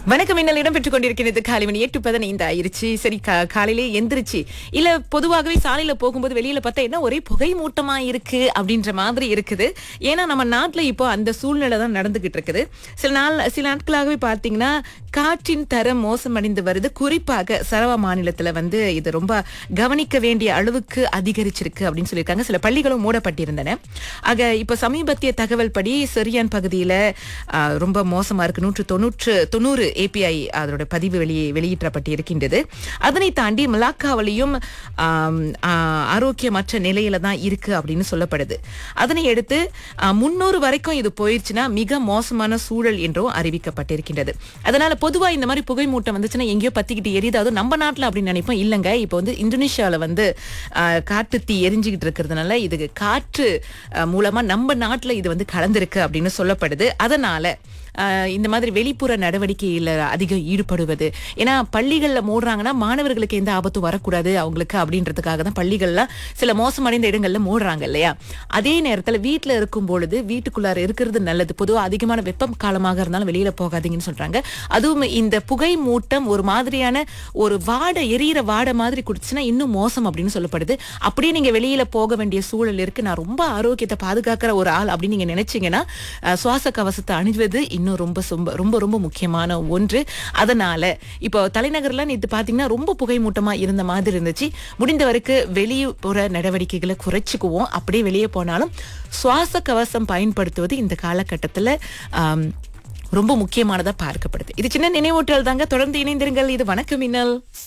வணக்கம் இன்னல் இடம் பெற்றுக் கொண்டிருக்கிறது காலை மணி எட்டு பதினைந்து ஆயிருச்சு சரி கா- காலையிலே எந்திரிச்சு இல்ல பொதுவாகவே சாலையில போகும்போது வெளியில பார்த்தா என்ன ஒரே புகை மூட்டமா இருக்கு அப்படின்ற மாதிரி இருக்குது ஏன்னா நம்ம நாட்டுல இப்போ அந்த சூழ்நிலை தான் நடந்துகிட்டு இருக்குது சில நாள் சில நாட்களாகவே பார்த்தீங்கன்னா காற்றின் தரம் மோசமடைந்து வருது குறிப்பாக சரவா மாநிலத்துல வந்து இது ரொம்ப கவனிக்க வேண்டிய அளவுக்கு அதிகரிச்சிருக்கு அப்படின்னு சொல்லியிருக்காங்க சில பள்ளிகளும் மூடப்பட்டிருந்தன ஆக இப்ப சமீபத்திய தகவல் படி செரியான் பகுதியில ஆ, ரொம்ப மோசமா இருக்கு நூற்று தொண்ணூற்று தொண்ணூறு ஏபிஐ அதோட பதிவு வெளியே வெளியிட்டப்பட்டு இருக்கின்றது அதனை தாண்டி மலாக்காவிலையும் ஆம், ஆ, ஆரோக்கியமற்ற நிலையில தான் இருக்கு அப்படின்னு சொல்லப்படுது அதனை அடுத்து முன்னூறு வரைக்கும் இது போயிருச்சுன்னா மிக மோசமான சூழல் என்றும் அறிவிக்கப்பட்டிருக்கின்றது அதனால பொதுவா இந்த மாதிரி புகை மூட்டம் வந்துச்சுன்னா எங்கேயோ பத்திக்கிட்டு எரியுது அதுவும் நம்ம நாட்டுல அப்படின்னு நினைப்போம் இல்லைங்க இப்போ வந்து இந்தோனேஷியால வந்து ஆ, காட்டு தீ எரிஞ்சுக்கிட்டு இருக்கிறதுனால இது காற்று ஆ, மூலமா நம்ம நாட்டுல இது வந்து கலந்திருக்கு அப்படின்னு சொல்லப்படுது அதனால ஆஹ் இந்த மாதிரி வெளிப்புற நடவடிக்கையில அதிகம் ஈடுபடுவது ஏன்னா பள்ளிகள்ல மூடுறாங்கன்னா மாணவர்களுக்கு எந்த ஆபத்தும் வரக்கூடாது அவங்களுக்கு அப்படின்றதுக்காக தான் பள்ளிகள்லாம் சில மோசமடைந்த இடங்கள்ல மூடுறாங்க இல்லையா அதே நேரத்துல வீட்ல இருக்கும் பொழுது வீட்டுக்குள்ளார இருக்கிறது நல்லது பொதுவா அதிகமான வெப்பம் காலமாக இருந்தாலும் வெளியில போகாதீங்கன்னு சொல்றாங்க அதுவும் இந்த புகை மூட்டம் ஒரு மாதிரியான ஒரு வாடை எரியிற வாடை மாதிரி குடிச்சுன்னா இன்னும் மோசம் அப்படின்னு சொல்லப்படுது அப்படியே நீங்க வெளியில போக வேண்டிய சூழல் இருக்கு நான் ரொம்ப ஆரோக்கியத்தை பாதுகாக்கிற ஒரு ஆள் அப்படின்னு நீங்க நினைச்சீங்கன்னா அஹ், சுவாச கவசத்தை அணிவது இன்னும் ரொம்ப ரொம்ப ரொம்ப ரொம்ப முக்கியமான ஒன்று அதனால இப்போ தலைநகர்ல நேற்று பாத்தீங்கன்னா ரொம்ப புகை மூட்டமா இருந்த மாதிரி இருந்துச்சு முடிந்த வரைக்கும் வெளிப்புற நடவடிக்கைகளை குறைச்சிக்குவோம் அப்படியே வெளியே போனாலும் சுவாச கவசம் பயன்படுத்துவது இந்த காலகட்டத்துல ஆம், ரொம்ப முக்கியமானதா பார்க்கப்படுது இது சின்ன நினைவூட்டல் தாங்க தொடர்ந்து இணைந்திருங்கள் இது வணக்கம் மின்னல்